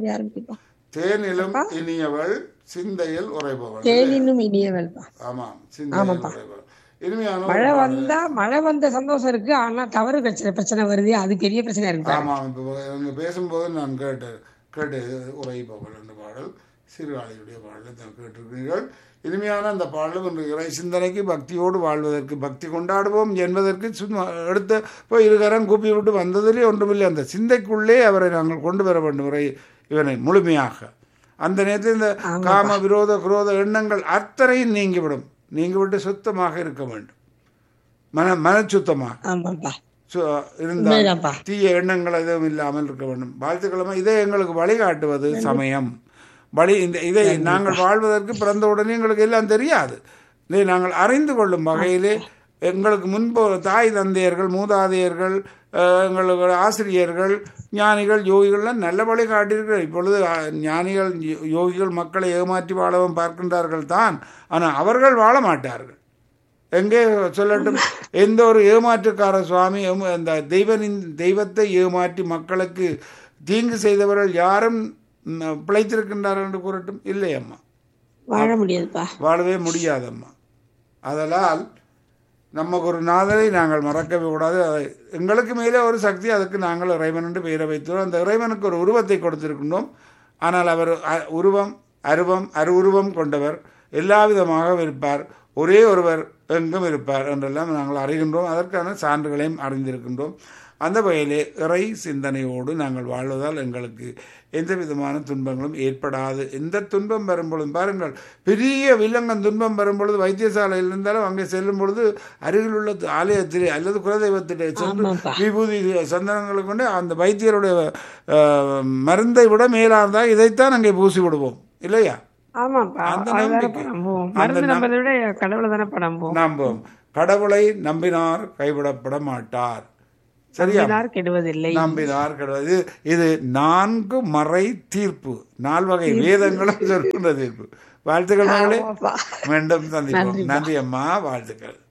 மாதிரி ஆரம்பிப்பா தேனிலும் இனியவள் சிந்தையில் உரைபவள் தேனினும் இனியவள்பா ஆமாம் சிந்தையில் உரைபவள் இனிமையான ஒரு மழை வந்தா மழை வந்த சந்தோஷம் இருக்கு ஆனா தவறு பிரச்சனை பிரச்சனை வருது அது பெரிய பிரச்சனை இருக்கு ஆமாம் இப்போ இவங்க பேசும்போது நான் கேட்டு கேட்டு உரைப்பவள் என்ற பாடல் சீர்காழியுடைய பாடலை தான் கேட்டிருக்கிறீர்கள் இனிமையான அந்த பாடலும் இன்று இறை சிந்தனைக்கு பக்தியோடு வாழ்வதற்கு பக்தி கொண்டாடுவோம் என்பதற்கு சும்மா எடுத்த போய் இருகரம் கூப்பி விட்டு வந்ததிலே ஒன்றுமில்லை அந்த சிந்தைக்குள்ளே அவரை நாங்கள் கொண்டு வர வேண்டும் இறை இவனை முழுமையாக அந்த நேரத்தில் இந்த காம விரோத குரோத எண்ணங்கள் அத்தனையும் நீங்கிவிடும் நீங்கிவிட்டு சுத்தமாக இருக்க வேண்டும் மன மனச்சுத்தமாக ஆமாப்பா சு- இருந்தால் உண்மைதான்ப்பா தீய எண்ணங்கள் எதுவும் இல்லாமல் இருக்க வேண்டும் வாழ்த்துக்கிழமை இதை எங்களுக்கு வழிகாட்டுவது சமயம் வழி இந்த இதை நாங்கள் வாழ்வதற்கு பிறந்த உடனே எங்களுக்கு எல்லாம் தெரியாது இதை நாங்கள் அறிந்து கொள்ளும் வகையிலே எங்களுக்கு முன்பு தாய் தந்தையர்கள் மூதாதையர்கள் அஹ், எங்களுக்கு ஆசிரியர்கள் ஞானிகள் யோகிகள்லாம் நல்ல வழி காட்டியிருக்கிறார் இப்பொழுது அஹ், ஞானிகள் யோ- யோகிகள் மக்களை ஏமாற்றி வாழவும் பார்க்கின்றார்கள் தான் ஆனால் அவர்கள் வாழ மாட்டார்கள் எங்கே சொல்லட்டும் எந்த ஒரு ஏமாற்றுக்கார சுவாமி ஏமா- அந்த தெய்வனின் தெய்வத்தை ஏமாற்றி மக்களுக்கு தீங்கு செய்தவர்கள் யாரும் ம், பிழைத்திருக்கின்றார்கள் என்று கூறட்டும் இல்லை அம்மா வாழ முடியாதுப்பா வாழவே முடியாதம்மா அதனால் நமக்கு ஒரு நாதரை நாங்கள் மறக்கவே கூடாது அதை- எங்களுக்கு மேலே ஒரு சக்தி அதுக்கு நாங்கள் இறைவன் என்று பெயரை வைத்தோம் அந்த இறைவனுக்கு ஒரு உருவத்தை கொடுத்திருக்கின்றோம் ஆனால் அவர் அ- உருவம் அருவம் அருவுருவம் கொண்டவர் எல்லா விதமாக இருப்பார் ஒரே ஒருவர் எங்கும் இருப்பார் என்றெல்லாம் நாங்கள் அறிகின்றோம் அதற்கான சான்றுகளையும் அறிந்திருக்கின்றோம் அந்த வகையிலே இறை சிந்தனையோடு நாங்கள் வாழ்வதால் எங்களுக்கு எந்த விதமான துன்பங்களும் ஏற்படாது எந்த துன்பம் வரும் பொழுது பாருங்கள் பெரிய வில்லங்கம் துன்பம் வரும் பொழுது வைத்தியசாலையில் இருந்தாலும் அங்கே செல்லும் பொழுது அருகில் உள்ள ஆலயத்திலே அல்லது குலதெய்வத்திலே சென்று ஆமாப்பா. விபூதி சந்தனங்களை கொண்டு அந்த வைத்தியருடைய அஹ், மருந்தை விட மேலானதாக இதைத்தான் அங்கே பூசி விடுவோம் இல்லையா ஆமாப்பா அந்த அதுதானப்பா நம்பிக்கை. நம்புவோம் அந்த மருந்து நம்- நம்பதை விட கடவுளை தானப்பா நம்புவோம் நம்புவோம் கடவுளை நம்பினார் கைவிடப்பட மாட்டார் சரியா நம்பினார் கெடுவதில்லை நம்பினார் கிடையாது இது நான்கு மறை தீர்ப்பு நால்வகை வேதங்களும் சொல்கின்ற தீர்ப்பு வாழ்த்துக்கள் மகளே ஆமாப்பா. மீண்டும் சந்திப்போம் நன்றி அம்மா வாழ்த்துக்கள்